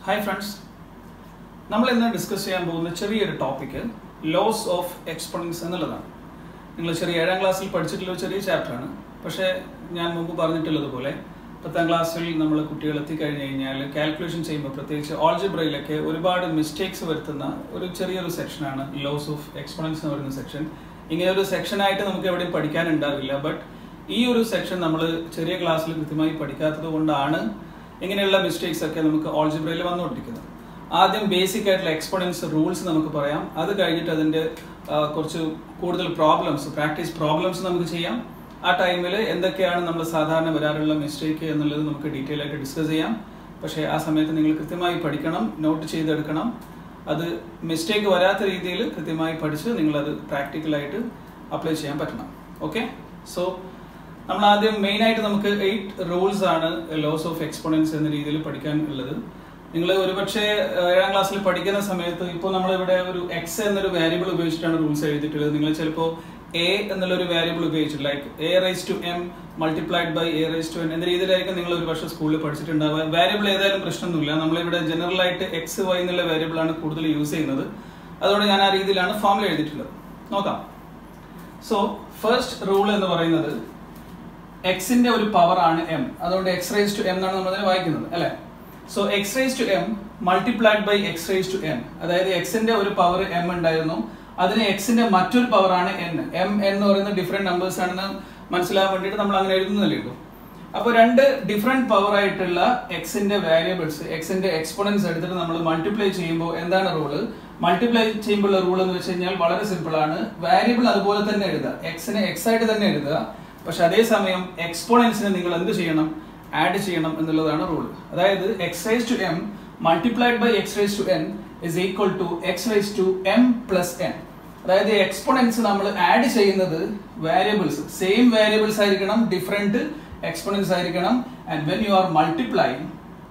Hi friends നമ്മൾ ഇന്ന് discuss ചെയ്യാൻ പോകുന്ന ചെറിയൊരു ടോപ്പിക്ക് ലോസ് ഓഫ് എക്സ്പൊണൻസ് എന്നുള്ളതാണ് നിങ്ങൾ ചെറിയ ഏഴാം ക്ലാസ്സിൽ പഠിച്ചിട്ടുള്ള ഒരു ചെറിയ ചാപ്റ്ററാണ് പക്ഷേ ഞാൻ മുമ്പ് പറഞ്ഞിട്ടുള്ളതുപോലെ പത്താം ക്ലാസ്സിൽ നമ്മൾ കുട്ടികൾ എത്തിക്കഴിഞ്ഞ് കഴിഞ്ഞാൽ കാൽക്കുലേഷൻ ചെയ്യുമ്പോൾ പ്രത്യേകിച്ച് ഓൾജിബ്രയിലൊക്കെ ഒരുപാട് മിസ്റ്റേക്സ് വരുത്തുന്ന ഒരു ചെറിയൊരു സെക്ഷനാണ് ലോസ് ഓഫ് എക്സ്പൊണൻസ് എന്ന് പറയുന്ന സെക്ഷൻ ഇങ്ങനെ ഒരു സെക്ഷനായിട്ട് നമുക്ക് എവിടെയും പഠിക്കാനുണ്ടാവില്ല ബട്ട് ഈ ഒരു സെക്ഷൻ നമ്മൾ ചെറിയ ക്ലാസ്സിൽ കൃത്യമായി പഠിക്കാത്തത് കൊണ്ടാണ് ഇങ്ങനെയുള്ള മിസ്റ്റേക്സ് ഒക്കെ നമുക്ക് ഓൾജിബ്രയിൽ വന്നുകൊണ്ടിരിക്കുന്നത് ആദ്യം ബേസിക് ആയിട്ടുള്ള എക്സ്പോണൻസ് റൂൾസ് നമുക്ക് പറയാം അത് കഴിഞ്ഞിട്ട് അതിന്റെ ആ, കുറച്ച് കൂടുതൽ പ്രോബ്ലംസ് പ്രാക്ടീസ് പ്രോബ്ലംസ് നമുക്ക് ചെയ്യാം ആ ടൈമിൽ എന്തൊക്കെയാണ് നമ്മൾ സാധാരണ വരാറുള്ള മിസ്റ്റേക്ക് എന്നുള്ളത് നമുക്ക് ഡീറ്റെയിൽ ആയിട്ട് ഡിസ്കസ് ചെയ്യാം പക്ഷേ ആ സമയത്ത് നിങ്ങൾ കൃത്യമായി പഠിക്കണം നോട്ട് ചെയ്തെടുക്കണം അത് മിസ്റ്റേക്ക് വരാത്ത രീതിയിൽ കൃത്യമായി പഠിച്ച് നിങ്ങളത് പ്രാക്ടിക്കലായിട്ട് അപ്ലൈ ചെയ്യാൻ പറ്റണം ഓക്കെ സോ നമ്മൾ ആദ്യം മെയിൻ ആയിട്ട് നമുക്ക് എയ്റ്റ് റൂൾസ് ആണ് ലോസ് ഓഫ് എക്സ്പോണൻസ് എന്ന രീതിയിൽ പഠിക്കാൻ ഉള്ളത് നിങ്ങൾ ഒരുപക്ഷെ ഏഹ്, ഏഴാം ക്ലാസ്സിൽ പഠിക്കുന്ന സമയത്ത് ഇപ്പോൾ നമ്മൾ ഇവിടെ ഒരു എക്സ് എന്നൊരു വേരിയബിൾ ഉപയോഗിച്ചിട്ടാണ് റൂൾസ് എഴുതിയിട്ടുള്ളത് നിങ്ങൾ ചിലപ്പോൾ എ എന്നുള്ള ഒരു വേരിയബിൾ ഉപയോഗിച്ചിട്ട് like a raise to m multiplied by a raise to n എന്ന രീതിയിലായിരിക്കും നിങ്ങൾ ഒരു പക്ഷേ സ്കൂളിൽ പഠിച്ചിട്ടുണ്ടാവുക വേരിയബിൾ ഏതായാലും പ്രശ്നമൊന്നുമില്ല നമ്മളിവിടെ ജനറൽ ആയിട്ട് എക്സ് വൈ എന്നുള്ള വേരിയബിൾ ആണ് കൂടുതൽ യൂസ് ചെയ്യുന്നത് അതുകൊണ്ട് ഞാൻ ആ രീതിയിലാണ് ഫോമിൽ എഴുതിയിട്ടുള്ളത് നോക്കാം സോ ഫസ്റ്റ് റൂൾ എന്ന് പറയുന്നത് എക്സിന്റെ ഒരു പവർ ആണ് എം അതുകൊണ്ട് എക്സ് റേസ് ടു എം എന്നാണ് നമ്മൾ അതിനെ വായിക്കുന്നത് അല്ലെ so x raise to m multiplied by x raise to n അതായത് എക്സിന്റെ ഒരു പവർ എം ഉണ്ടായിരുന്നു അതിന് എക്സിന്റെ മറ്റൊരു പവർ ആണ് എൻ എം എന്ന് പറയുന്ന ഡിഫറെന്റ് നമ്പേഴ്സ് ആണെന്ന് മനസ്സിലാകാൻ വേണ്ടിയിട്ട് നമ്മൾ അങ്ങനെ എഴുതുന്നതല്ലേ ഉള്ളൂ അപ്പൊ രണ്ട് ഡിഫറെന്റ് പവർ ആയിട്ടുള്ള എക്സിന്റെ വാരിയബിൾസ് എക്സിന്റെ എക്സ്പോണൻസ് എടുത്തിട്ട് നമ്മൾ മൾട്ടിപ്ലൈ ചെയ്യുമ്പോൾ എന്താണ് റൂള് മൾട്ടിപ്ലൈ ചെയ്യുമ്പോൾ റൂൾ എന്ന് വെച്ച് കഴിഞ്ഞാൽ വളരെ സിമ്പിൾ ആണ് വാരിയബിൾ അതുപോലെ തന്നെ എഴുതുക എക്സിനെ എക്സ് ആയിട്ട് തന്നെ എഴുതുക പക്ഷെ അതേസമയം എക്സ്പോണൻസിനെ നിങ്ങൾ എന്ത് ചെയ്യണം ആഡ് ചെയ്യണം എന്നുള്ളതാണ് റൂൾ അതായത് x rice to m multiplied by x rice to n is equal to x rice to m plus n അതായത് എക്സ്പോണൻസ് നമ്മൾ ആഡ് ചെയ്യുന്നത് വാരിയബിൾസ് സെയിം വാരിയബിൾസ് ആയിരിക്കണം ഡിഫറെന്റ് എക്സ്പോണൻസ് ആയിരിക്കണം and when you are multiplying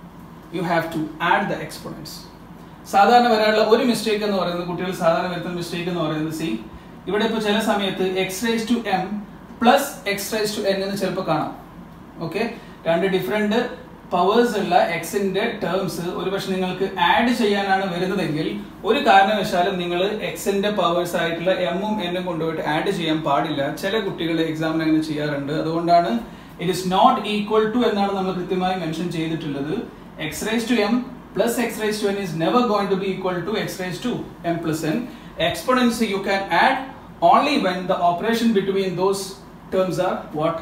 you have to add the exponents സാധാരണ വരാനുള്ള ഒരു mistake എന്ന് പറയുന്നത് കുട്ടികൾ സാധാരണ വരുത്തുന്ന മിസ്റ്റേക്ക് എന്ന് പറയുന്നത് സി ഇവിടെ ഇപ്പോൾ ചില സമയത്ത് x rice to m plus x rice to n എന്ന് ചിലപ്പോൾ കാണാം ഓക്കെ രണ്ട് ഡിഫറെന്റ് പവേഴ്സ് ഉള്ള എക്സിന്റെ ടേംസ് ഒരുപക്ഷെ നിങ്ങൾക്ക് ആഡ് ചെയ്യാനാണ് വരുന്നതെങ്കിൽ ഒരു കാരണവശാലും നിങ്ങൾ എക്സിന്റെ പവേഴ്സ് ആയിട്ടുള്ള എമ്മും എന്നും കൊണ്ടുപോയിട്ട് ആഡ് ചെയ്യാൻ പാടില്ല ചില കുട്ടികൾ എക്സാമിന് അങ്ങനെ ചെയ്യാറുണ്ട് അതുകൊണ്ടാണ് it is not equal to എന്നാണ് നമ്മൾ കൃത്യമായി മെൻഷൻ ചെയ്തിട്ടുള്ളത് x rice to m plus x raised to n is never going to be equal to x raised to m plus n. Exponents you can add only when the operation between those terms are what?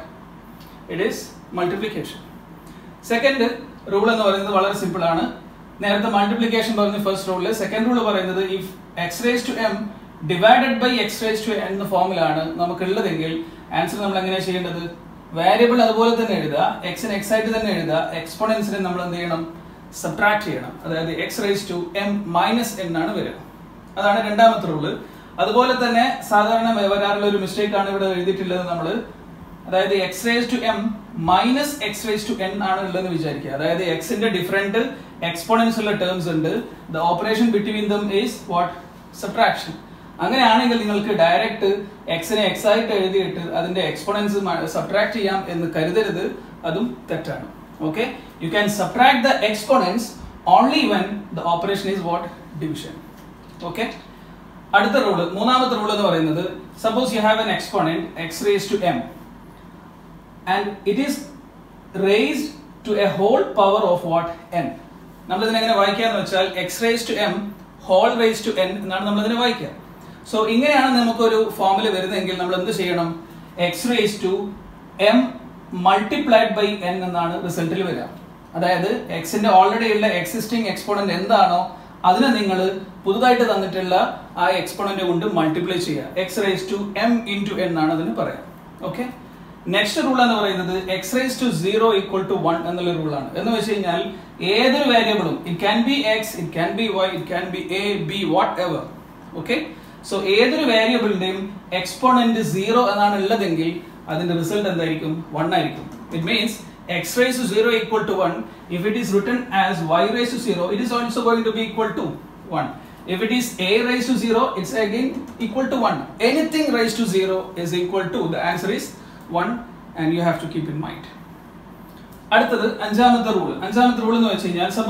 It is multiplication. Second rule എന്ന് പറയുന്നത് വളരെ simple ആണ് നേരത്തെ multiplication പറഞ്ഞ first റൂളിൽ second rule പറയുന്നത് if x raise to m divided by x raise to എന്ന ഫോമിലാണ് നമുക്ക് ഉള്ളതെങ്കിൽ ആൻസർ നമ്മൾ എങ്ങനെയാണ് ചെയ്യേണ്ടത് വാരിയബിൾ അതുപോലെ തന്നെ എഴുതുക എക്സിന് എക്സ് ആയിട്ട് തന്നെ എഴുതുക എക്സ്പോണൻസിനെ നമ്മൾ എന്ത് ചെയ്യണം സബ്ട്രാക്ട് ചെയ്യണം അതായത് x raise to m minus n ആണ് വരിക അതാണ് രണ്ടാമത്തെ റൂള് അതുപോലെ തന്നെ സാധാരണ വരാറുള്ള ഒരു മിസ്റ്റേക്ക് ആണ് ഇവിടെ എഴുതിയിട്ടുള്ളത് നമ്മൾ അതായത് x raise to m minus x raise to n ആണ് ഉള്ളതെന്ന് വിചാരിക്കുക അതായത് എക്സിന്റെ ഡിഫറെന്റ് എക്സ്പോണൻസ് ഉള്ള ടേംസ് ഉണ്ട് the operation between them is what subtraction അങ്ങനെയാണെങ്കിൽ നിങ്ങൾക്ക് ഡയറക്റ്റ് എക്സിനെ എക്സ് ആയിട്ട് എഴുതിയിട്ട് അതിന്റെ എക്സ്പോണൻസ് സബ്ട്രാക്ട് ചെയ്യാം എന്ന് കരുതരുത് അതും തെറ്റാണ് okay you can subtract the exponents only when the operation is what division okay അടുത്ത റൂള് മൂന്നാമത്തെ റൂൾ എന്ന് പറയുന്നത് suppose you have an exponent x raise to m and it is raised to a whole power of what n നമ്മൾ ഇതിനെ എങ്ങനെ വായിക്കാന്ന് വെച്ചാൽ x raise to m whole raise to n എന്നാണ് നമ്മൾ ഇതിനെ വായിക്കുക സോ ഇങ്ങനെയാണ് നമുക്കൊരു ഫോമിൽ വരുന്നതെങ്കിൽ നമ്മൾ എന്ത് ചെയ്യണം x raise to m multiplied by n എന്നാണ് റിസൾട്ടിൽ വരിക അതായത് എക്സിന്റെ ഓൾറെഡി ഉള്ള എക്സിസ്റ്റിംഗ് എക്സ്പോണന്റ് എന്താണോ അതിനെ നിങ്ങൾ പുതുതായിട്ട് തന്നിട്ടുള്ള ആ എക്സ്പോണന്റ് കൊണ്ട് മൾട്ടിപ്ലൈ ചെയ്യുക x raise to m into n ആണ് അതിന് പറയാം ഓക്കെ നെക്സ്റ്റ് റൂൾ എന്ന് പറയുന്നത് x raise to zero equal to one എന്നുള്ള റൂളാണ് എന്ന് വെച്ച് കഴിഞ്ഞാൽ ഏതൊരു വേരിയബിളും it can be x it can be y it can be a b whatever okay so ഏതൊരു വേരിയബിളിന്റെയും എക്സ്പോണന്റ് സീറോ എന്നാണ് ഉള്ളതെങ്കിൽ അതിന്റെ റിസൾട്ട് എന്തായിരിക്കും വൺ ആയിരിക്കും it means x raise to zero equal to one if it is written as y raise to zero it is also going to be equal to one If it is a raised to 0, it's again equal to 1. Anything raised to 0 is equal to, the answer is 1 and you have to keep in mind. അടുത്തത് അഞ്ചാമത്തെ rule അഞ്ചാമത്തെ rule എന്ന് വെച്ച് കഴിഞ്ഞാൽ suppose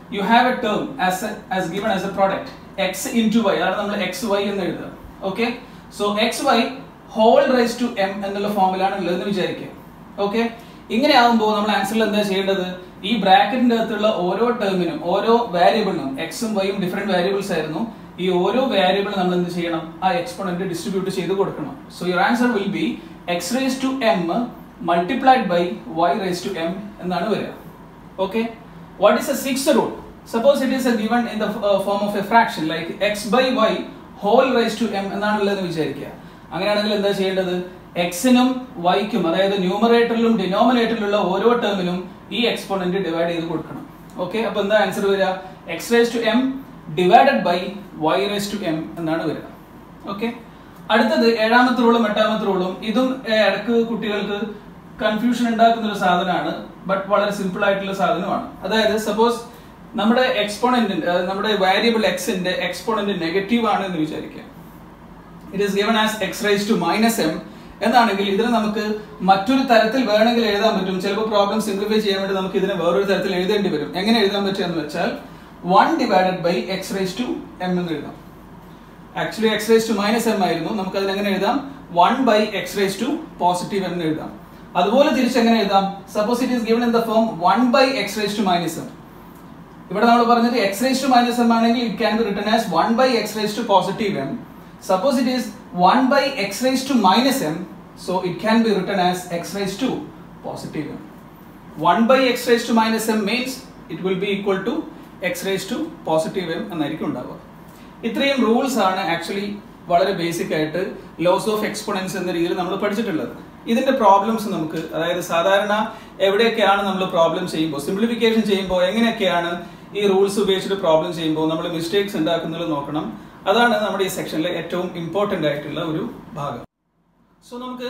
you have a term as as given as a product x into y അതാണ് നമ്മൾ x y എന്ന് എഴുതുക okay so x y whole raise to m എന്നുള്ള ഫോമിലാണ് ഉള്ളതെന്ന് വിചാരിക്കുക ഓക്കെ ഇങ്ങനെ ആകുമ്പോൾ നമ്മൾ ആൻസറിൽ എന്താ ചെയ്യേണ്ടത് ഈ ബ്രാക്കറ്റിന്റെ അകത്തുള്ള ഓരോ ടേമിനും ഓരോ വാരിയബിളിനും എക്സും വൈയും ഡിഫറെന്റ് വാരിയബിൾസ് ആയിരുന്നു ഈ ഓരോ വാരിയബിൾ നമ്മൾ എന്ത് ചെയ്യണം ആ എക്സ്പോണന്റ് ഡിസ്ട്രിബ്യൂട്ട് ചെയ്ത് കൊടുക്കണം so your answer will be x raise to m multiplied by y raise to m എന്നാണ് വരിക okay what is a six rule suppose it is a given in the form of a fraction like x by y whole raise to m എന്നാണുള്ളതെന്ന് വിചാരിക്കുക അങ്ങനെയാണെങ്കിൽ എന്താ ചെയ്യേണ്ടത് എക്സിനും വൈക്കും അതായത് ന്യൂമറേറ്ററിലും ഡിനോമിനേറ്ററിലുള്ള ഓരോ ടേമിനും ഈ എക്സ്പോണന്റ് ഡിവൈഡ് ചെയ്ത് കൊടുക്കണം ഓക്കെ അപ്പൊ എന്താ ആൻസർ വരിക x raise to m divided by y raise to m എന്നാണ് വരിക ഓക്കെ അടുത്തത് ഏഴാമത്തെ റൂളും എട്ടാമത്തെ റൂളും ഇതും ഏഹ്, ഇടക്ക് കുട്ടികൾക്ക് കൺഫ്യൂഷൻ ഉണ്ടാക്കുന്ന ഒരു സാധനമാണ് ബട്ട് വളരെ സിമ്പിൾ ആയിട്ടുള്ള സാധനമാണ് അതായത് സപ്പോസ് നമ്മുടെ എക്സ്പോണന്റിന്റെ നമ്മുടെ വാരിയബിൾ എക്സിന്റെ എക്സ്പോണന്റ് നെഗറ്റീവ് ആണ് എന്ന് വിചാരിക്കുക it is given as x rice to minus m എന്നാണെങ്കിൽ ഇതിനെ നമുക്ക് മറ്റൊരു തരത്തിൽ വേണമെങ്കിൽ എഴുതാൻ പറ്റും ചിലപ്പോൾ പ്രോബ്ലം സിംപ്ലിഫൈ ചെയ്യാൻ വേണ്ടി നമുക്ക് ഇതിനെ വേറൊരു തരത്തിൽ എഴുതേണ്ടി വരും എങ്ങനെ എഴുതാൻ പറ്റുക എന്ന് വെച്ചാൽ one divided by x rice to m എന്ന് എഴുതാം actually x rice to minus m ആയിരുന്നു നമുക്ക് അതിന് എങ്ങനെ എഴുതാം one by x rice to positive എന്ന് എഴുതാം അതുപോലെ തിരിച്ച് എങ്ങനെ എഴുതാം suppose it is given in the form one by x rice to minus m ഇവിടെ നമ്മൾ പറഞ്ഞത് x raise to minus m ആണെങ്കിൽ it can be written as one by x raise to positive M suppose it is one by x raise to minus m so it can be written as x raise to positive m one by x raise to minus m means it will be equal to x raise to positive m എന്നായിരിക്കും ഉണ്ടാവുക ഇത്രയും rules ആണ് actually വളരെ basic ആയിട്ട് loss of exponents എന്ന രീതിയിൽ നമ്മൾ പഠിച്ചിട്ടുള്ളത് ഇതിന്റെ പ്രോബ്ലംസ് നമുക്ക് അതായത് സാധാരണ എവിടെയൊക്കെയാണ് നമ്മൾ പ്രോബ്ലം ചെയ്യുമ്പോൾ സിംപ്ലിഫിക്കേഷൻ ചെയ്യുമ്പോൾ എങ്ങനെയൊക്കെയാണ് ഈ റൂൾസ് ഉപയോഗിച്ചിട്ട് പ്രോബ്ലം ചെയ്യുമ്പോൾ നമ്മൾ മിസ്റ്റേക്സ് ഉണ്ടാക്കുന്നത് നോക്കണം അതാണ് നമ്മുടെ ഈ സെക്ഷനിലെ ഏറ്റവും ഇമ്പോർട്ടന്റ് ആയിട്ടുള്ള ഒരു ഭാഗം സോ നമുക്ക്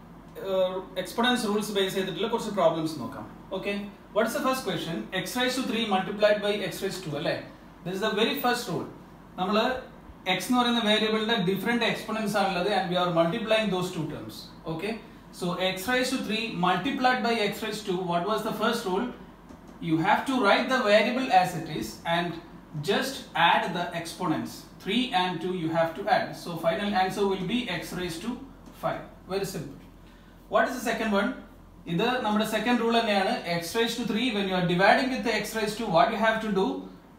എക്സ്പോണൻസ് റൂൾസ് ബേസ് ചെയ്തിട്ടുള്ള കുറച്ച് പ്രോബ്ലംസ് നോക്കാം okay what's the first question x raise to three multiplied by x rice to അല്ലേ this is the very first rule നമ്മൾ എക്സ് എന്ന് പറയുന്ന വേരിയബിളിന്റെ ഡിഫറെന്റ് എക്സ്പോണൻസ് ആണുള്ളത് and we are multiplying those two terms okay so x raise to three multiplied by x rice to what was the first rule you have to write the variable as it is and just add the exponents 3 and 2 you have to add so final answer will be x raised to 5 very simple what is the second one ഇത് നമ്മുടെ second rule തന്നെയാണ് x raise to three when you are dividing with x rice to what you have to do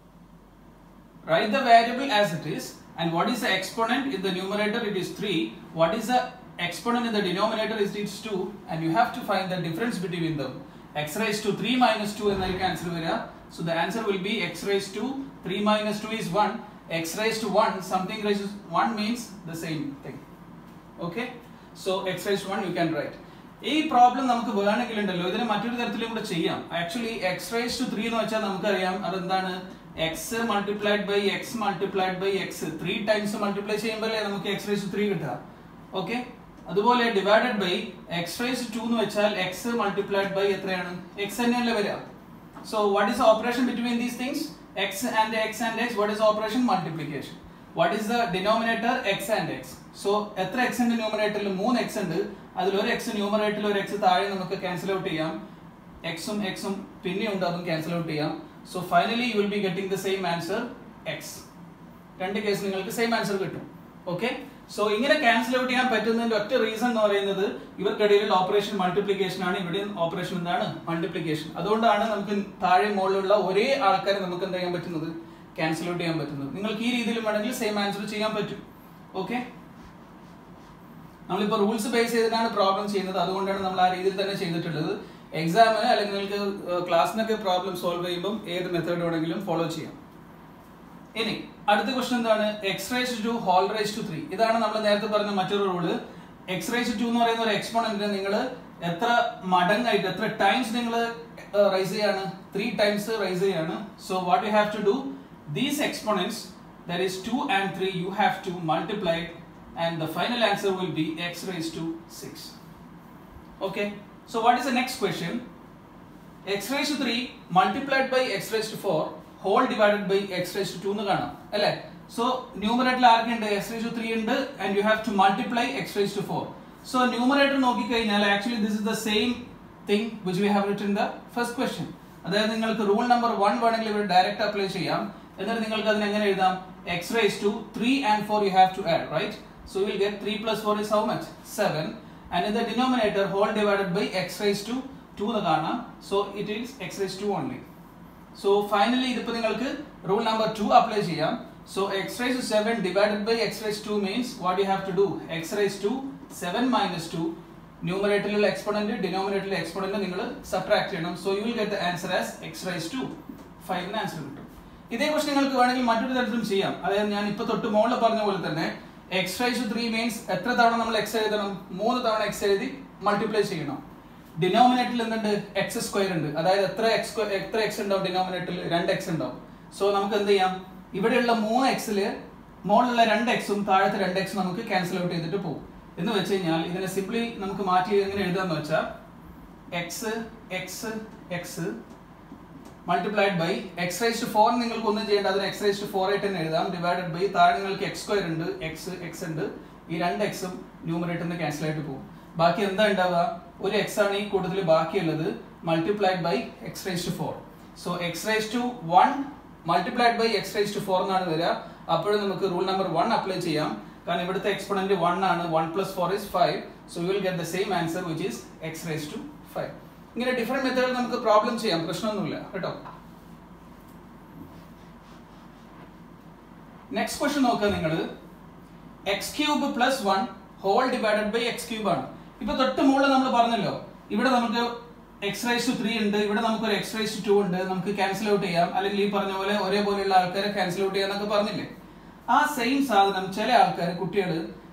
write the variable as it is and what is the exponent in the numerator it is 3 what is the exponent in the denominator is it is 2 and you have to find the difference between them x raised to 3 minus 2 എന്നായിരിക്കും answer വരിക so the answer will be x raised to 3 minus 2 is 1 x raised to 1 something raised to 1 means the same thing okay so x raised to 1 you can write ഈ problem നമുക്ക് വേണമെങ്കിൽ ഉണ്ടല്ലോ ഇതിനെ മറ്റൊരു തരത്തിലും കൂടെ ചെയ്യാം actually x raise to three എന്ന് വെച്ചാൽ നമുക്കറിയാം അതെന്താണ് x multiplied by x multiplied by x three times multiply ചെയ്യുമ്പോഴല്ലേ നമുക്ക് എക്സ് റൈസ് ടു ത്രീ കിട്ടുക ഓക്കെ അതുപോലെ divided by x rice to എന്ന് വെച്ചാൽ എക്സ് മൾട്ടിപ്ലൈഡ് ബൈ എത്രയാണ് എക്സ് തന്നെയല്ലേ വരിക so what is operation between these things x and x and x what is operation multiplication what is the denominator x and x so എത്ര x ഉണ്ട് ന്യൂമറേറ്ററിൽ മൂന്ന് X ഉണ്ട് അതിൽ ഒരു എക്സ് ന്യൂമറേറ്ററിൽ ഒരു എക്സ് താഴെ നമുക്ക് ക്യാൻസൽ ഔട്ട് ചെയ്യാം എക്സും എക്സും പിന്നെയുണ്ട് അതും ക്യാൻസൽ ഔട്ട് ചെയ്യാം so finally you will be getting the same answer x രണ്ട് കേസ് നിങ്ങൾക്ക് സെയിം ആൻസർ കിട്ടും ഓക്കെ സോ ഇങ്ങനെ ക്യാൻസൽ ഔട്ട് ചെയ്യാൻ പറ്റുന്നതിന്റെ ഒറ്റ റീസൺ എന്ന് പറയുന്നത് ഇവർക്കിടയിൽ ഓപ്പറേഷൻ മൾട്ടിപ്ലിക്കേഷൻ ആണ് ഇവിടെ ഓപ്പറേഷൻ എന്താണ് മൾട്ടിപ്ലിക്കേഷൻ അതുകൊണ്ടാണ് നമുക്ക് താഴെ മുകളിലുള്ള ഒരേ ആൾക്കാരെ നമുക്ക് എന്ത് ചെയ്യാൻ പറ്റുന്നത് ക്യാൻസൽ ഔട്ട് ചെയ്യാൻ പറ്റുന്നത് നിങ്ങൾക്ക് ഈ രീതിയിൽ വേണമെങ്കിൽ സെയിം ആൻസർ ചെയ്യാൻ പറ്റും ഓക്കെ നമ്മളിപ്പോൾ റൂൾസ് ബേസ് ചെയ്തിട്ടാണ് പ്രോബ്ലം ചെയ്യുന്നത് അതുകൊണ്ടാണ് നമ്മൾ ആ രീതിയിൽ തന്നെ ചെയ്തിട്ടുള്ളത് എക്സാമിന് അല്ലെങ്കിൽ നിങ്ങൾക്ക് ക്ലാസ്സിനൊക്കെ പ്രോബ്ലം സോൾവ് ചെയ്യുമ്പോൾ ഏത് മെത്തേഡ് വേണമെങ്കിലും ഫോളോ ചെയ്യാം ഇനി അടുത്ത ക്വസ്റ്റൻ എന്താണ് x raise to whole raise to three ഇതാണ് നമ്മൾ നേരത്തെ പറഞ്ഞ മറ്റൊരു റൂള് എക്സ് റേസ് ടു എന്ന് പറയുന്ന ഒരു എക്സ്പോണന്റിനെ നിങ്ങൾ എത്ര മടങ്ങായിട്ട് എത്ര ടൈംസ് നിങ്ങൾ റൈസ് ചെയ്യാണ് ത്രീ ടൈംസ് റൈസ് ചെയ്യാണ് so what you have to do these exponents there is two and three you have to multiply and the final answer will be x raise to six okay so what is the next question x raise to three multiplied by x raise to four whole divided by x raise to two എന്ന് കാണാം അല്ലേ സോ ന്യൂമറേറ്ററിൽ ആർക്കുണ്ട് x raise to three ഉണ്ട് and you have to multiply x raise to four so numerator നോക്കിക്കഴിഞ്ഞാൽ actually this is the same thing which we have written the first question അതായത് നിങ്ങൾക്ക് റൂൾ നമ്പർ വൺ വേണമെങ്കിൽ ഇവിടെ direct apply ചെയ്യാം എന്നിട്ട് നിങ്ങൾക്ക് അതിന് എങ്ങനെ എഴുതാം x raise to three and four you have to add right so will get three plus four is how much seven and in the denominator whole divided by x rice to two എന്ന് കാണാം so it is x rice to only so finally ഇതിപ്പോ നിങ്ങൾക്ക് rule number two apply ചെയ്യാം so x rice to seven divided by x rice to means what you have to do X rice to seven minus two ന്യൂമറേറ്ററിലുള്ള exponent ഡിനോമിനേറ്ററിലെ exponent നിങ്ങൾ subtract ചെയ്യണം so you will get the answer as x rice to ഫൈവിന് answer കിട്ടും ഇതേ question നിങ്ങൾക്ക് വേണമെങ്കിൽ മറ്റൊരു തരത്തിലും ചെയ്യാം അതായത് ഞാൻ ഇപ്പൊ തൊട്ട് മുകളിൽ പറഞ്ഞ പോലെ തന്നെ x raise to three means എത്ര തവണ നമ്മൾ എക്സ് എഴുതണം മൂന്ന് തവണ എക്സ് എഴുതി മൾട്ടിപ്ലൈ ചെയ്യണം ഡിനോമിനേറ്ററിൽ എന്തുണ്ട് എക്സ് സ്ക്വയർ ഉണ്ട് അതായത് എത്ര എക്സ് എത്ര എക്സ് ഉണ്ടാവും ഡിനോമിനേറ്ററിൽ രണ്ട് എക്സ് ഉണ്ടാവും സോ നമുക്ക് എന്ത് ചെയ്യാം ഇവിടെയുള്ള മൂന്ന് എക്സില് മുകളിലുള്ള രണ്ട് എക്സും താഴത്തെ രണ്ട് എക്സും നമുക്ക് ക്യാൻസൽ ഔട്ട് ചെയ്തിട്ട് പോകും എന്ന് വെച്ച് കഴിഞ്ഞാൽ ഇതിനെ സിംപ്ലി നമുക്ക് മാറ്റി എങ്ങനെ എഴുതാന്ന് വെച്ചാൽ x x x multiplied by x rice to four നിങ്ങൾക്ക് ഒന്നും ചെയ്യേണ്ട അതിന് എക്സ് റൈസ് ടു ഫോർ ആയിട്ട് തന്നെ എഴുതാം ഡിവൈഡഡ് ബൈ താഴെ നിങ്ങൾക്ക് എക്സ് സ്ക്വയർ ഉണ്ട് എക്സ് എക്സ് ഉണ്ട് ഈ രണ്ട് എക്സും ന്യൂമറേറ്ററിന് ക്യാൻസൽ ആയിട്ട് പോകും ബാക്കി എന്താ ഉണ്ടാവുക ഒരു എക്സ് ആണ് ഈ കൂടുതൽ ബാക്കിയുള്ളത് multiplied by x rice to four so x rice to one multiplied by x rice to four എന്നാണ് വരിക അപ്പോഴും നമുക്ക് റൂൾ നമ്പർ വൺ അപ്ലൈ ചെയ്യാം കാരണം ഇവിടുത്തെ എക്സ്പോണന്റ് വൺ ആണ് one plus four is five so you will get the same answer which is x rice to five ഇങ്ങനെ different മെത്തേഡിൽ നമുക്ക് പ്രോബ്ലം ചെയ്യാം പ്രശ്നമൊന്നുമില്ല കേട്ടോ നെക്സ്റ്റ് ക്വസ്റ്റ്യൻ നോക്കുക നിങ്ങൾ x cube plus one whole divided by x cube ആണ് ഇപ്പൊ തൊട്ട് മുകളിൽ നമ്മൾ പറഞ്ഞല്ലോ ഇവിടെ നമുക്ക് എക്സ് റൈസ് ടു ത്രീ ഉണ്ട് ഇവിടെ നമുക്ക് ഒരു എക്സ് റൈസ് ടു ടു ഉണ്ട് നമുക്ക് ക്യാൻസൽ ഔട്ട് ചെയ്യാം അല്ലെങ്കിൽ ഈ പറഞ്ഞ പോലെ ഒരേപോലെയുള്ള ആൾക്കാരെ ക്യാൻസൽ ഔട്ട് ചെയ്യാന്നൊക്കെ പറഞ്ഞില്ലേ ആ സെയിം സാധനം ചില ആൾക്കാർ കുട്ടികൾ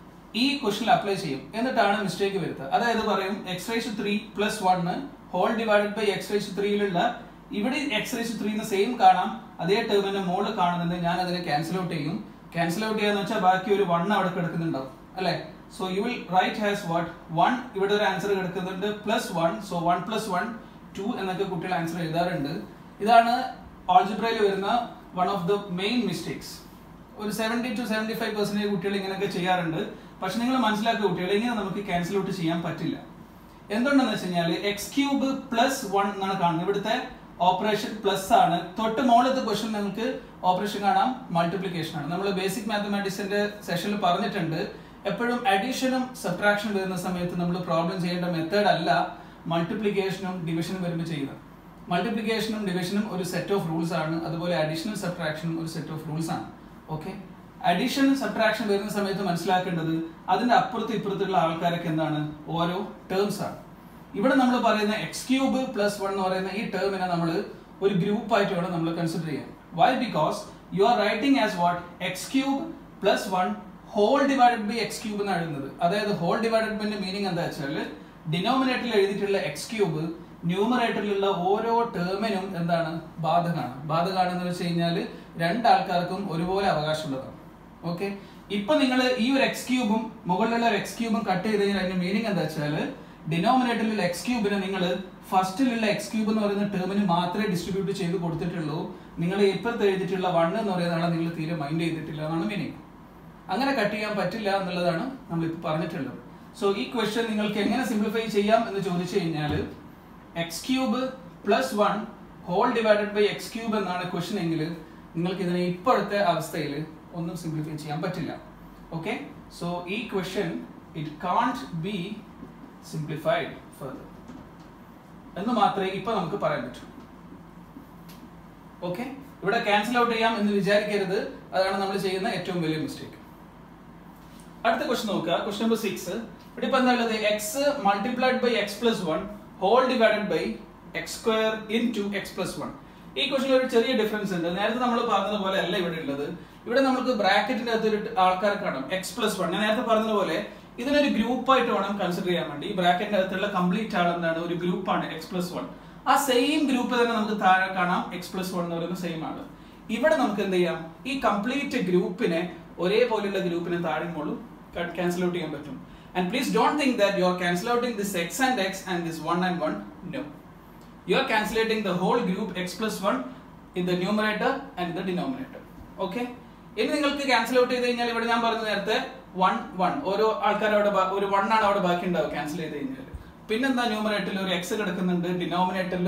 ഈ ക്വസ്റ്റിൽ അപ്ലൈ ചെയ്യും എന്നിട്ടാണ് മിസ്റ്റേക്ക് വരുത്തുക അതായത് പറയും x rise three plus one whole divided by x rise ത്രീയിലുള്ള ഇവിടെ എക്സ് റൈസ് ത്രീ സെയിം കാണാം അതേ ടേമിന്റെ മുകളിൽ കാണുന്നുണ്ട് ഞാൻ അതിനെ ക്യാൻസൽ ഔട്ട് ചെയ്യും ക്യാൻസൽ ഔട്ട് ചെയ്യാന്ന് വെച്ചാൽ ബാക്കി ഒരു വൺ അവിടെ കിടക്കുന്നുണ്ടാവും അല്ലെ so you will write has what one ഇവിടെ ഒരു ആൻസർ കിടക്കുന്നുണ്ട് plus one so one plus one two എന്നൊക്കെ കുട്ടികൾ ആൻസർ എഴുതാറുണ്ട് ഇതാണ് ഓൾജിബ്രയിൽ വരുന്ന one of the main mistakes ഒരു seventy two seventy five percentage കുട്ടികൾ ഇങ്ങനെയൊക്കെ ചെയ്യാറുണ്ട് പക്ഷെ നിങ്ങൾ മനസ്സിലാക്കുക കുട്ടികൾ ഇങ്ങനെ നമുക്ക് ക്യാൻസൽ ഔട്ട് ചെയ്യാൻ പറ്റില്ല എന്തുകൊണ്ടെന്ന് വെച്ച് കഴിഞ്ഞാൽ എക്സ് ക്യൂബ് പ്ലസ് വൺ എന്നാണ് കാണുന്നത് ഇവിടുത്തെ ഓപ്പറേഷൻ പ്ലസ് ആണ് തൊട്ട് മുകളിലത്തെ ക്വസ്റ്റൻ നിങ്ങൾക്ക് ഓപ്പറേഷൻ കാണാം മൾട്ടിപ്ലിക്കേഷൻ ആണ് നമ്മൾ ബേസിക് മാത്തമാറ്റിക്സിന്റെ സെഷനിൽ പറഞ്ഞിട്ടുണ്ട് എപ്പോഴും അഡീഷനും സബ്ട്രാക്ഷനും വരുന്ന സമയത്ത് നമ്മൾ പ്രോബ്ലം ചെയ്യേണ്ട മെത്തേഡ് അല്ല മൾട്ടിപ്ലിക്കേഷനും ഡിവിഷനും വരുമ്പോൾ ചെയ്യുന്നത് മൾട്ടിപ്ലിക്കേഷനും ഡിവിഷനും ഒരു സെറ്റ് ഓഫ് റൂൾസ് ആണ് അതുപോലെ അഡീഷണൽ സബ്ട്രാക്ഷനും ഒരു സെറ്റ് ഓഫ് റൂൾസ് ആണ് ഓക്കെ അഡീഷൻ സബ്ട്രാക്ഷൻ വരുന്ന സമയത്ത് മനസ്സിലാക്കേണ്ടത് അതിന്റെ അപ്പുറത്ത് ഇപ്പുറത്തുള്ള ആൾക്കാരൊക്കെ എന്താണ് ഓരോ ടേംസ് ആണ് ഇവിടെ നമ്മൾ പറയുന്ന എക്സ് ക്യൂബ് പ്ലസ് വൺ എന്ന് പറയുന്ന ഈ ടേമിനെ നമ്മൾ ഒരു ഗ്രൂപ്പ് ആയിട്ട് വേണം നമ്മൾ കൺസിഡർ ചെയ്യാൻ why because you are writing as what x cube plus one whole divided by x cube എന്നാണ് എഴുതുന്നത് അതായത് ഹോൾ ഡിവൈഡഡ് ബൈന്റെ മീനിങ് എന്താ വെച്ചാൽ ഡിനോമിനേറ്ററിൽ എഴുതിയിട്ടുള്ള എക്സ് ക്യൂബ് ന്യൂമറേറ്ററിലുള്ള ഓരോ ടേമിനും എന്താണ് ബാധകമാണ് ബാധകമാണ് എന്ന് വെച്ച് കഴിഞ്ഞാൽ രണ്ടാൾക്കാർക്കും ഒരുപോലെ അവകാശമുള്ളതാണ് ഓക്കെ ഇപ്പൊ നിങ്ങൾ ഈ ഒരു എക്സ് ക്യൂബും മുകളിലുള്ള ഒരു എക്സ് ക്യൂബും കട്ട് ചെയ്ത് കഴിഞ്ഞാൽ അതിന്റെ മീനിങ് എന്താ വെച്ചാൽ ഡിനോമിനേറ്ററിലുള്ള എക്സ് ക്യൂബിനെ നിങ്ങൾ ഫസ്റ്റിലുള്ള എക്സ് ക്യൂബ് എന്ന് പറയുന്ന ടേമിന് മാത്രമേ ഡിസ്ട്രിബ്യൂട്ട് ചെയ്ത് കൊടുത്തിട്ടുള്ളൂ നിങ്ങൾ ഇപ്പുറത്ത് എഴുതിയിട്ടുള്ള വൺ എന്ന് പറയുന്ന ആളെ നിങ്ങൾ തീരെ മൈൻഡ് ചെയ്തിട്ടില്ല എന്നാണ് മീനിങ് അങ്ങനെ കട്ട് ചെയ്യാൻ പറ്റില്ല എന്നുള്ളതാണ് നമ്മൾ ഇപ്പൊ പറഞ്ഞിട്ടുള്ളത് സോ ഈ ക്വസ്റ്റ്യൻ നിങ്ങൾക്ക് എങ്ങനെ സിംപ്ലിഫൈ ചെയ്യാം എന്ന് ചോദിച്ചു കഴിഞ്ഞാൽ x cube plus one whole divided by x cube എന്നാണ് ക്വസ്റ്റ്യൻ എങ്കിൽ നിങ്ങൾക്ക് ഇതിനെ ഇപ്പോഴത്തെ അവസ്ഥയിൽ ഒന്നും സിംപ്ലിഫൈ ചെയ്യാൻ പറ്റില്ല ഓക്കെ സോ ഈ question it can't be simplified further എന്ന് മാത്രമേ ഇപ്പൊ നമുക്ക് പറയാൻ പറ്റൂ ഓക്കെ ഇവിടെ ക്യാൻസൽ ഔട്ട് ചെയ്യാം എന്ന് വിചാരിക്കരുത് അതാണ് നമ്മൾ ചെയ്യുന്ന ഏറ്റവും വലിയ മിസ്റ്റേക്ക് അടുത്ത ക്വസ്റ്റ്യൻ നോക്കുക ക്വസ്റ്റ്യൻ നമ്പർ സിക്സ് ഇവിടെ ഇപ്പൊ എന്താ ഉള്ളത് x multiplied by x plus one whole divided by x square into x plus one ഈ ക്വസ്റ്റിൽ ഒരു ചെറിയ ഡിഫറൻസ് ഉണ്ട് നേരത്തെ നമ്മൾ പറഞ്ഞതുപോലെ അല്ല ഇവിടെ ഉള്ളത് ഇവിടെ നമുക്ക് ബ്രാക്കറ്റിന്റെ അകത്ത് ഒരു ആൾക്കാരെ കാണാം എക്സ് പ്ലസ് വൺ ഞാൻ നേരത്തെ പറഞ്ഞതുപോലെ ഇതിനൊരു ഗ്രൂപ്പ് ആയിട്ട് വേണം കൺസിഡർ ചെയ്യാൻ വേണ്ടി ഈ ബ്രാക്കറ്റിന്റെ അകത്തുള്ള കംപ്ലീറ്റ് ആൾ എന്താണ് ഒരു ഗ്രൂപ്പാണ് എക്സ് പ്ലസ് വൺ ആ സെയിം ഗ്രൂപ്പ് തന്നെ നമുക്ക് താഴെ കാണാം എക്സ് പ്ലസ് വൺ എന്ന് പറയുന്ന സെയിം ആണ് ഇവിടെ നമുക്ക് എന്ത് ചെയ്യാം ഈ കംപ്ലീറ്റ് ഗ്രൂപ്പിനെ ഒരേപോലെയുള്ള ഗ്രൂപ്പിനെ താഴെ മുകളിൽ ക്യാൻസൽ ഔട്ട് ചെയ്യാൻ പറ്റും and please don't think that you are cancel outing this x and x and this one and one no you are cancellating the whole group x plus 1 in the numerator and the denominator okay ഇനി നിങ്ങൾക്ക് cancel out ചെയ്ത് കഴിഞ്ഞാൽ ഇവിടെ ഞാൻ പറഞ്ഞ നേരത്തെ one one ഓരോ ആൾക്കാർ അവിടെ ബാ- ഒരു വൺ ആണ് അവിടെ ബാക്കി ഉണ്ടാവും ക്യാൻസൽ ചെയ്ത് കഴിഞ്ഞാൽ പിന്നെന്താ ന്യൂമറേറ്ററിൽ ഒരു എക്സ് കിടക്കുന്നുണ്ട് ഡിനോമിനേറ്ററിൽ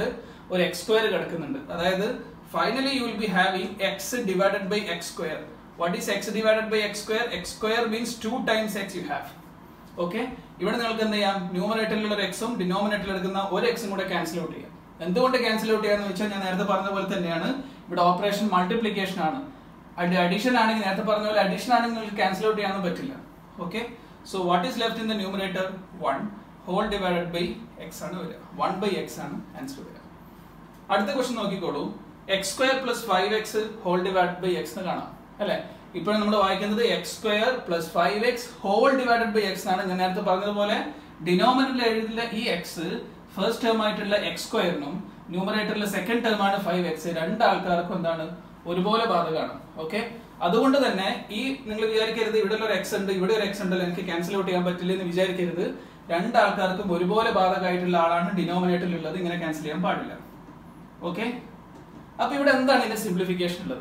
ഒരു എക്സ് സ്ക്വയർ കിടക്കുന്നുണ്ട് അതായത് finally you will be having x divided by x square what is x divided by x square x square means two times x you have okay ഇവിടെ നിങ്ങൾക്ക് എന്ത് ചെയ്യാം ന്യൂമറേറ്ററിലുള്ള ഒരു എക്സും ഡിനോമിനേറ്ററിൽ എടുക്കുന്ന ഒരു എക്സും കൂടെ ക്യാൻസൽ ഔട്ട് ചെയ്യാം എന്തുകൊണ്ട് ക്യാൻസൽ ഔട്ട് ചെയ്യാന്ന് വെച്ചാൽ ഞാൻ നേരത്തെ പറഞ്ഞ പോലെ തന്നെയാണ് ഇവിടെ ഓപ്പറേഷൻ മൾട്ടിപ്ലിക്കേഷൻ ആണ് അഡീഷൻ ആണെങ്കിൽ നേരത്തെ പറഞ്ഞ പോലെ അഡീഷൻ ആണെങ്കിൽ നിങ്ങൾക്ക് ക്യാൻസൽ ഔട്ട് ചെയ്യാനൊന്നും പറ്റില്ല okay so what is left in the numerator one whole divided by x ആണ് വരിക വൺ ബൈ എക്സ് ആണ് ആൻസർ വരിക അടുത്ത ക്വസ്റ്റൻ നോക്കിക്കോളൂ x square plus five x whole divide by x എന്ന് കാണാം അല്ലെ ഇപ്പോൾ നമ്മൾ വായിക്കുന്നത് x square plus five x whole divided by x ആണ് ഞാൻ നേരത്തെ പറഞ്ഞതുപോലെ ഡിനോമിനേറ്ററിൽ എഴുതിയ ഈ എക്സ് ഫസ്റ്റ് ടേം ആയിട്ടുള്ള എക്സ് സ്ക്വയറിനും ന്യൂമറേറ്ററിലെ സെക്കൻഡ് ടേം ആണ് ഫൈവ് എക്സ് രണ്ട് ആൾക്കാർക്കും എന്താണ് ഒരുപോലെ ബാധകമാണ് ഓക്കെ അതുകൊണ്ട് തന്നെ ഈ നിങ്ങൾ വിചാരിക്കരുത് ഇവിടെ ഒരു എക്സ് ഉണ്ട് ഇവിടെ ഒരു എക്സ് ഉണ്ടല്ലോ എനിക്ക് ക്യാൻസൽ ഔട്ട് ചെയ്യാൻ പറ്റില്ല എന്ന് വിചാരിക്കരുത് രണ്ട് ആൾക്കാർക്കും ഒരുപോലെ ബാധകമായിട്ടുള്ള ആളാണ് ഡിനോമിനേറ്ററിൽ ഉള്ളത് ഇങ്ങനെ ക്യാൻസൽ ചെയ്യാൻ പാടില്ല ഓക്കെ അപ്പൊ ഇവിടെ എന്താണ് ഇതിന്റെ സിംപ്ലിഫിക്കേഷൻ ഉള്ളത്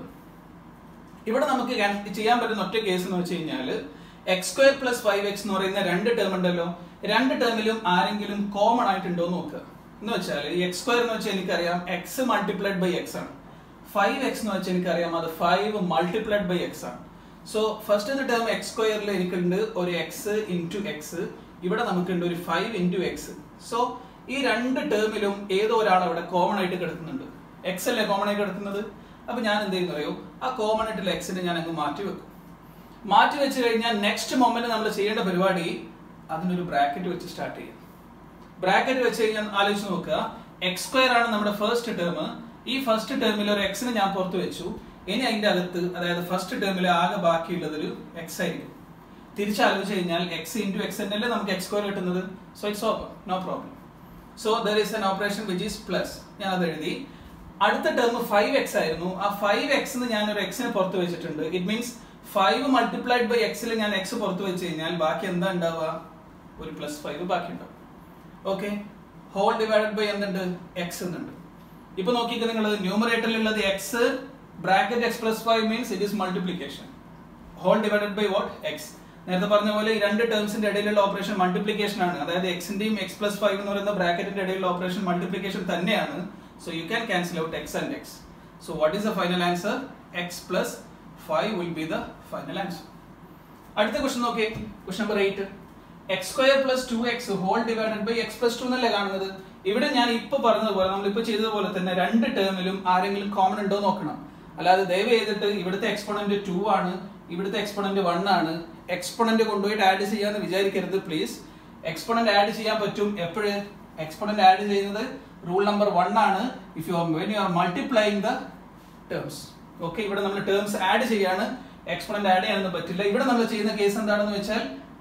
ഇവിടെ നമുക്ക് can- ചെയ്യാൻ പറ്റുന്ന ഒറ്റ കേസ് എന്ന് വെച്ച് കഴിഞ്ഞാൽ x square plus five x എന്ന് പറയുന്ന രണ്ട് ടേം ഉണ്ടല്ലോ രണ്ട് ടേമിലും ആരെങ്കിലും കോമൺ ആയിട്ടുണ്ടോ എന്ന് നോക്കുക എന്ന് വെച്ചാൽ ഈ എക്സ് സ്ക്വയർ എന്ന് വെച്ചാൽ എനിക്കറിയാം എക്സ് മൾട്ടിപ്ലൈഡ് ബൈ എക്സ് ആണ് ഫൈവ് എക്സ് എന്ന് വെച്ചാൽ എനിക്കറിയാം അത് ഫൈവ് മൾട്ടിപ്ലൈഡ് ബൈ എക്സ് ആണ് സോ ഫസ്റ്റ് ടേം എക്സ് സ്ക്വയറിൽ എനിക്കുണ്ട് ഒരു എക്സ് ഇൻറ്റു എക്സ് ഇവിടെ നമുക്കുണ്ട് ഒരു ഫൈവ് ഇൻറ്റു എക്സ് സോ ഈ രണ്ട് ടേമിലും ഏതോ ഒരാൾ അവിടെ കോമൺ ആയിട്ട് കിടക്കുന്നുണ്ട് എക്സ് അല്ലേ കോമൺ ആയിട്ട് കിടക്കുന്നത് അപ്പൊ ഞാൻ എന്ത് ചെയ്യുന്ന അറിയോ ആ കോമൺ ആയിട്ടുള്ള എക്സിനെ ഞാൻ അങ്ങ് മാറ്റി വെക്കും മാറ്റി വെച്ച് കഴിഞ്ഞാൽ നെക്സ്റ്റ് മൊമെന്റ് നമ്മൾ ചെയ്യേണ്ട പരിപാടി അതിനൊരു ബ്രാക്കറ്റ് വെച്ച് സ്റ്റാർട്ട് ചെയ്യും ബ്രാക്കറ്റ് വെച്ച് കഴിഞ്ഞാൽ ആലോചിച്ച് നോക്കുക എക്സ് സ്ക്വയർ ആണ് നമ്മുടെ ഫസ്റ്റ് ടേം ഈ ഫസ്റ്റ് ടേമിൽ ഒരു എക്സിന് ഞാൻ പുറത്ത് വെച്ചു ഇനി അതിന്റെ അകത്ത് അതായത് ഫസ്റ്റ് ടേമിൽ ആകെ ബാക്കിയുള്ളതൊരു എക്സ് ആയിരിക്കും തിരിച്ചാലോചിച്ച് കഴിഞ്ഞാൽ എക്സ് ഇൻറ്റു എക്സ് തന്നെയല്ലേ നമുക്ക് എക്സ് സ്ക്വയർ കിട്ടുന്നത് so it's open no problem so there is an operation which is plus ഞാൻ അത് എഴുതി അടുത്ത ടേം ഫൈവ് എക്സ് ആയിരുന്നു ആ ഫൈവ് എക്സ് ഞാൻ ഒരു എക്സിനെ പുറത്ത് വെച്ചിട്ടുണ്ട് it means five multiplied by എക്സിൽ ഞാൻ എക്സ് പുറത്ത് വെച്ച് കഴിഞ്ഞാൽ ബാക്കി എന്താ ഉണ്ടാവുക ഒരു പ്ലസ് ഫൈവ് ബാക്കി ഉണ്ടാവും ഓക്കെ ഹോൾ ഡിവൈഡഡ് ബൈ എന്തുണ്ട് എക്സ് എന്നുണ്ട് ഇപ്പൊ നോക്കിയിട്ട് നിങ്ങൾ ന്യൂമറേറ്ററിലുള്ളത് x bracket x plus five means it is multiplication whole divided by what x നേരത്തെ പറഞ്ഞ പോലെ ഈ രണ്ട് ടേംസിന്റെ ഇടയിലുള്ള ഓപ്പറേഷൻ മൾട്ടിപ്ലിക്കേഷൻ ആണ് അതായത് എക്സിന്റെയും എക്സ് പ്ലസ് ഫൈവ് എന്ന് പറയുന്ന ബ്രാക്കറ്റിന്റെ ഇടയിലുള്ള ഓപ്പറേഷൻ മൾട്ടിപ്ലിക്കേഷൻ തന്നെയാണ് so you can cancel out x and x so what is the final answer x plus five will be the final answer അടുത്ത ക്വസ്റ്റൻ നോക്കിയേ question number eight x square plus two x whole divided by x plus two എന്നല്ലേ കാണുന്നത് ഇവിടെ ഞാൻ ഇപ്പൊ പറഞ്ഞതുപോലെ നമ്മൾ ഇപ്പൊ ചെയ്തതുപോലെ തന്നെ രണ്ട് ടേമിലും ആരെങ്കിലും കോമൺ ഉണ്ടോ എന്ന് നോക്കണം അല്ലാതെ ദയവ് ചെയ്തിട്ട് ഇവിടുത്തെ എക്സ്പോണന്റ് ടു ആണ് ഇവിടുത്തെ എക്സ്പോണന്റ് വൺ ആണ് എക്സ്പോണന്റ് കൊണ്ടുപോയിട്ട് ആഡ് ചെയ്യാന്ന് വിചാരിക്കരുത് പ്ലീസ് എക്സ്പോണന്റ് ആഡ് ചെയ്യാൻ പറ്റും എപ്പോഴ് എക്സ്പോണന്റ് ആഡ് ചെയ്യുന്നത് റൂൾ നമ്പർ വൺ ആണ് if you when you are multiplying the terms okay ഇവിടെ നമ്മൾ ടേംസ് ആഡ് ചെയ്യാണ് എക്സ്പോണന്റ് ആഡ് ചെയ്യാനൊന്നും പറ്റില്ല ഇവിടെ നമ്മൾ ചെയ്യുന്ന കേസ് എന്താണെന്ന് വെച്ചാൽ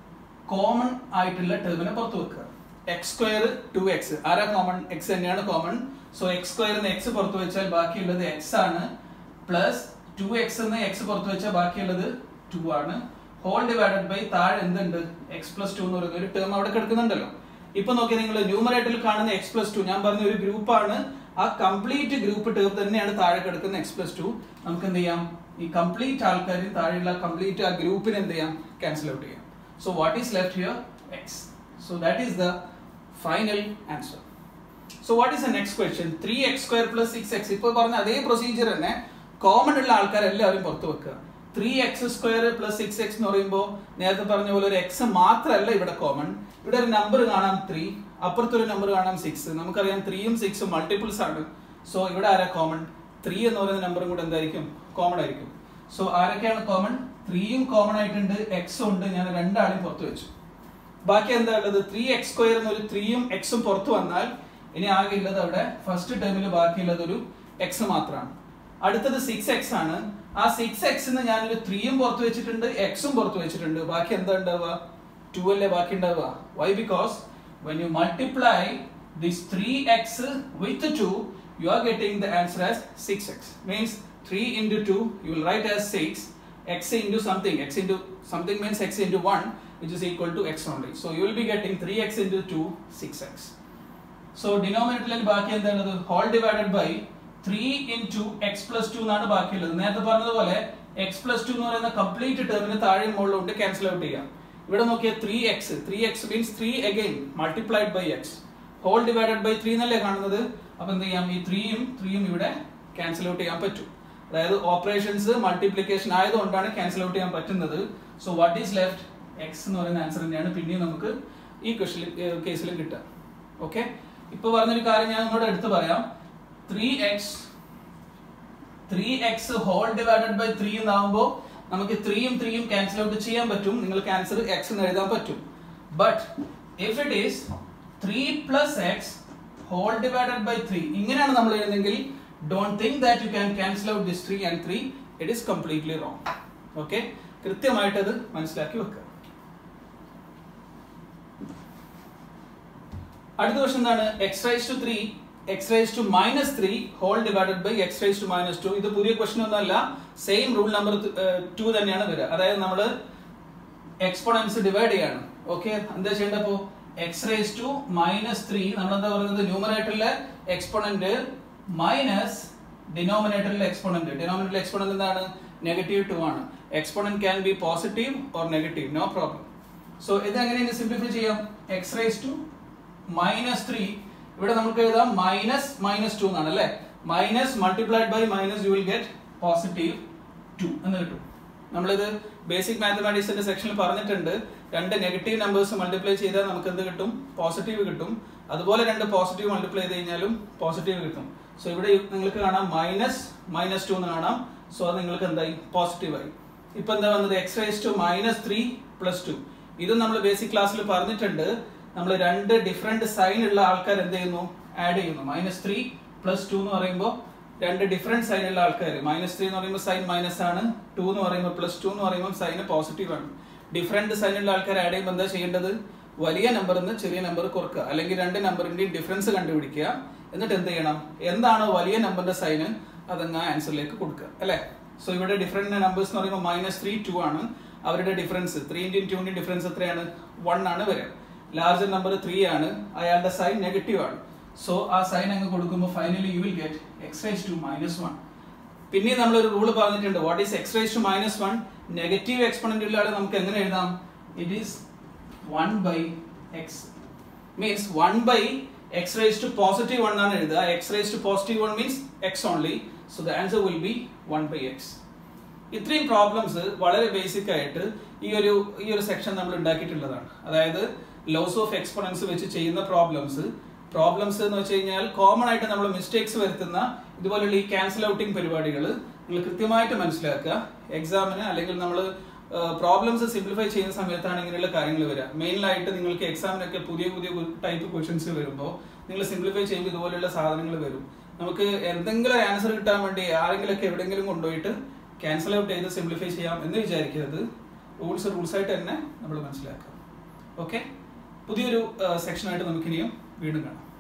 കോമൺ ആയിട്ടുള്ള ടേമിനെ പുറത്ത് വെക്കുക എക്സ് സ്ക്വയർ ടു എക്സ് ആരാ കോമൺ എക്സ് തന്നെയാണ് കോമൺ സോ എക്സ് സ്ക്വയറിന് എക്സ് പുറത്ത് വെച്ചാൽ ബാക്കിയുള്ളത് എക്സ് ആണ് പ്ലസ് ടു എക്സ് എന്ന് എക്സ് പുറത്ത് വെച്ചാൽ ബാക്കിയുള്ളത് ടു ആണ് ഹോൾ ഡിവൈഡഡ് ബൈ താഴെ എന്തുണ്ട് എക്സ് പ്ലസ് ടു എന്ന് പറയുന്ന ഒരു ടേം അവിടെ കിടക്കുന്നുണ്ടല്ലോ ഇപ്പൊ നോക്കി നിങ്ങൾ ന്യൂമറേറ്ററിൽ കാണുന്ന എക്സ് പ്ലസ് ടു ഞാൻ പറഞ്ഞ ഒരു ഗ്രൂപ്പാണ് ആ കംപ്ലീറ്റ് ഗ്രൂപ്പ് ടേം തന്നെയാണ് താഴെ കിടക്കുന്ന എക്സ് പ്ലസ് ടു നമുക്ക് എന്ത് ചെയ്യാം ഈ കംപ്ലീറ്റ് ആൾക്കാരും താഴെയുള്ള കംപ്ലീറ്റ് ആ ഗ്രൂപ്പിനെ എന്ത് ചെയ്യാം ക്യാൻസൽ ഔട്ട് ചെയ്യാം so what is left here x so that is the final answer so what is the next question three x square plus six x ഇപ്പോൾ പറഞ്ഞ അതേ പ്രൊസീജിയർ തന്നെ കോമൺ ഉള്ള ആൾക്കാർ എല്ലാവരും പുറത്ത് വെക്കുക three x square plus six x എന്ന് പറയുമ്പോൾ നേരത്തെ പറഞ്ഞ പോലെ ഒരു എക്സ് മാത്രമല്ല ഇവിടെ കോമൺ ഇവിടെ ഒരു നമ്പർ കാണാം ത്രീ അപ്പുറത്തൊരു നമ്പർ കാണാം സിക്സ് നമുക്കറിയാം ത്രീയും സിക്സും മൾട്ടിപ്പിൾസ് ആണ് സോ ഇവിടെ ആരാ കോമൺ ത്രീ എന്ന് പറയുന്ന നമ്പറും കൂടെ എന്തായിരിക്കും കോമൺ ആയിരിക്കും സോ ആരൊക്കെയാണ് കോമൺ ത്രീയും കോമൺ ആയിട്ടുണ്ട് എക്സും ഉണ്ട് ഞാൻ രണ്ടാളെയും പുറത്ത് വെച്ചു ബാക്കി എന്താ ഉള്ളത് ത്രീ എക്സ് സ്ക്വയർ എന്നൊരു ത്രീയും എക്സും പുറത്തു വന്നാൽ ഇനി ആകെ ഉള്ളത് അവിടെ ഫസ്റ്റ് ടേമിൽ ബാക്കിയുള്ളത് ഒരു എക്സ് മാത്രമാണ് അടുത്തത് സിക്സ് എക്സ് ആണ് ആ സിക്സ് എക്സിന് ഞാനൊരു ത്രീയും പുറത്ത് വെച്ചിട്ടുണ്ട് എക്സും പുറത്ത് വെച്ചിട്ടുണ്ട് ബാക്കി എന്താ ഉണ്ടാവുക ടു അല്ലേ ബാക്കി ഉണ്ടാവുക why because when you multiply this three x with two you are getting the answer as 6x means 3 into 2 you will write as 6 x into something x into something means x into 1 which is equal to x only so you will be getting 3x into 2 6x so denominator ബാക്കി എന്താണത് whole divided by three into x plus two എന്നാണ് ബാക്കിയുള്ളത് നേരത്തെ പറഞ്ഞതുപോലെ X plus two എന്ന് പറയുന്ന complete ടേമിന് താഴെ മുകളിലോട്ട് ക്യാൻസൽ ഔട്ട് ചെയ്യാം ഇവിടെ നോക്കിയ three x three x means three again multiplied by x whole divided by three എന്നല്ലേ കാണുന്നത് അപ്പൊ എന്ത് ചെയ്യാം ഈ ത്രീയും ത്രീയും ഇവിടെ ക്യാൻസൽ ഔട്ട് ചെയ്യാൻ പറ്റും അതായത് ഓപ്പറേഷൻസ് മൾട്ടിപ്ലിക്കേഷൻ ആയതുകൊണ്ടാണ് ക്യാൻസൽ ഔട്ട് ചെയ്യാൻ പറ്റുന്നത് so what is left x എന്ന് പറയുന്ന ആൻസർ തന്നെയാണ് പിന്നെയും നമുക്ക് ഈ ക്വസ്റ്റിൽ കേസിലും കിട്ടുക ഓക്കെ ഇപ്പൊ പറഞ്ഞൊരു കാര്യം ഞാൻ നിങ്ങളോട് എടുത്തു പറയാം three x three x whole divided by three എന്നാകുമ്പോൾ നമുക്ക് ത്രീയും ത്രീയും ക്യാൻസൽ ഔട്ട് ചെയ്യാൻ പറ്റും നിങ്ങൾക്ക് ആൻസർ എക്സ് എന്ന് എഴുതാൻ പറ്റും but if it is three plus x whole divided by three ഇങ്ങനെയാണ് നമ്മൾ എഴുതുന്നെങ്കിൽ don't think that you can cancel out this three and three it is completely wrong okay കൃത്യമായിട്ട് അത് മനസ്സിലാക്കി വെക്കുക അടുത്ത ക്വസ്റ്റൻ എന്താണ് x raise to three x rice to minus three whole divided by x rice to minus two ഇത് പുതിയ question ഒന്നല്ല same rule number to തന്നെയാണ് വരിക അതായത് നമ്മൾ എക്സ്പോണൻസ് ഡിവൈഡ് ചെയ്യാണ് ഓക്കെ എന്താ ചെയ്യേണ്ടത് അപ്പോ x rice to minus three നമ്മൾ എന്താ പറയുന്നത് ന്യൂമറേറ്ററിലെ എക്സ്പോണന്റ് മൈനസ് ഡിനോമിനേറ്ററിലെ എക്സ്പോണന്റ് ഡിനോമിനേറ്ററിലെ എക്സ്പോണന്റ് എന്താണ് നെഗറ്റീവ് ടു ആണ് exponent can be positive or negative no problem so ഇത് എങ്ങനെയാണ് സിംപ്ലിഫൈ ചെയ്യാം x rice to minus three ഇവിടെ നമുക്ക് എഴുതാം മൈനസ് മൈനസ് ടു എന്നാണ് അല്ലെ minus multiplied by minus you will get positive two എന്ന് കിട്ടും നമ്മളിത് ബേസിക് മാത്തമാറ്റിക്സിന്റെ സെക്ഷനിൽ പറഞ്ഞിട്ടുണ്ട് രണ്ട് നെഗറ്റീവ് നമ്പേഴ്സ് മൾട്ടിപ്ലൈ ചെയ്താൽ നമുക്ക് എന്ത് കിട്ടും പോസിറ്റീവ് കിട്ടും അതുപോലെ രണ്ട് പോസിറ്റീവ് മൾട്ടിപ്ലൈ ചെയ്ത് കഴിഞ്ഞാലും പോസിറ്റീവ് കിട്ടും സോ ഇവിടെ നിങ്ങൾക്ക് കാണാം മൈനസ് മൈനസ് ടു എന്ന് കാണാം സോ അത് നിങ്ങൾക്ക് എന്തായി പോസിറ്റീവ് ആയി ഇപ്പൊ എന്താ വന്നത് x rice to minus three plus two ഇത് നമ്മൾ ബേസിക് ക്ലാസ്സിൽ പറഞ്ഞിട്ടുണ്ട് നമ്മൾ രണ്ട് ഡിഫറെന്റ് സൈൻ ഉള്ള ആൾക്കാർ എന്ത് ചെയ്യുന്നു ആഡ് ചെയ്യുന്നു മൈനസ് ത്രീ പ്ലസ് ടു എന്ന് പറയുമ്പോൾ രണ്ട് ഡിഫറെന്റ് സൈൻ ഉള്ള ആൾക്കാർ മൈനസ് ത്രീ എന്ന് പറയുമ്പോൾ സൈൻ മൈനസ് ആണ് ടു എന്ന് പറയുമ്പോൾ പ്ലസ് ടു എന്ന് പറയുമ്പോൾ സൈൻ പോസിറ്റീവ് ആണ് ഡിഫറെന്റ് സൈൻ ഉള്ള ആൾക്കാർ ആഡ് ചെയ്യുമ്പോൾ എന്താ ചെയ്യേണ്ടത് വലിയ നമ്പറിൽ നിന്ന് ചെറിയ നമ്പർ കുറക്കുക അല്ലെങ്കിൽ രണ്ട് നമ്പറിന്റെയും ഡിഫറൻസ് കണ്ടുപിടിക്കുക എന്നിട്ട് എന്ത് ചെയ്യണം എന്താണോ വലിയ നമ്പറിന്റെ സൈന് അതങ്ങ് ആൻസറിലേക്ക് കൊടുക്കുക അല്ലെ സോ ഇവിടെ ഡിഫറെന്റ് നമ്പേഴ്സ് എന്ന് പറയുമ്പോൾ മൈനസ് ത്രീ ടു ആണ് അവരുടെ ഡിഫറൻസ് ത്രീന്റെയും ടുവിന്റെയും ഡിഫറൻസ് എത്രയാണ് വൺ ആണ് വരിക ലാർജർ നമ്പർ ത്രീ ആണ് അയാളുടെ സൈൻ നെഗറ്റീവ് ആണ് സോ ആ സൈൻ അങ്ങ് കൊടുക്കുമ്പോൾ finally you will get x rice to minus one പിന്നെ നമ്മൾ ഒരു റൂൾ പറഞ്ഞിട്ടുണ്ട് what is x rice to minus one negative exponent ഉള്ള നമുക്ക് എങ്ങനെ എഴുതാം it is one by x means one by x rice to positive one ആണ് എഴുതുക x rice to positive one means x only so the answer will be one by x ഇത്രയും problems വളരെ basic ആയിട്ട് ഈ ഒരു ഈ ഒരു section നമ്മൾ ഉണ്ടാക്കിയിട്ടുള്ളതാണ് അതായത് ലോസ് ഓഫ് എക്സ്പോണൻസ് വെച്ച് ചെയ്യുന്ന പ്രോബ്ലംസ് പ്രോബ്ലംസ് എന്ന് വെച്ച് കഴിഞ്ഞാൽ കോമൺ ആയിട്ട് നമ്മൾ മിസ്റ്റേക്സ് വരുത്തുന്ന ഇതുപോലുള്ള ഈ ക്യാൻസൽ ഔട്ടിംഗ് പരിപാടികൾ നിങ്ങൾ കൃത്യമായിട്ട് മനസ്സിലാക്കുക എക്സാമിന് അല്ലെങ്കിൽ നമ്മൾ പ്രോബ്ലംസ് സിംപ്ലിഫൈ ചെയ്യുന്ന സമയത്താണ് ഇങ്ങനെയുള്ള കാര്യങ്ങൾ വരിക മെയിനായിട്ട് നിങ്ങൾക്ക് എക്സാമിനൊക്കെ പുതിയ പുതിയ ടൈപ്പ് ക്വസ്റ്റ്യൻസ് വരുമ്പോൾ നിങ്ങൾ സിംപ്ലിഫൈ ചെയ്യുമ്പോൾ ഇതുപോലെയുള്ള സാധനങ്ങൾ വരും നമുക്ക് എന്തെങ്കിലും ആൻസർ കിട്ടാൻ വേണ്ടി ആരെങ്കിലൊക്കെ എവിടെയെങ്കിലും കൊണ്ടുപോയിട്ട് ക്യാൻസൽ ഔട്ട് ചെയ്ത് സിംപ്ലിഫൈ ചെയ്യാം എന്ന് വിചാരിക്കരുത് റൂൾസ് റൂൾസ് ആയിട്ട് തന്നെ നമ്മൾ മനസ്സിലാക്കുക ഓക്കെ പുതിയൊരു സെക്ഷനായിട്ട് നമുക്കിനിയും വീണ്ടും കാണാം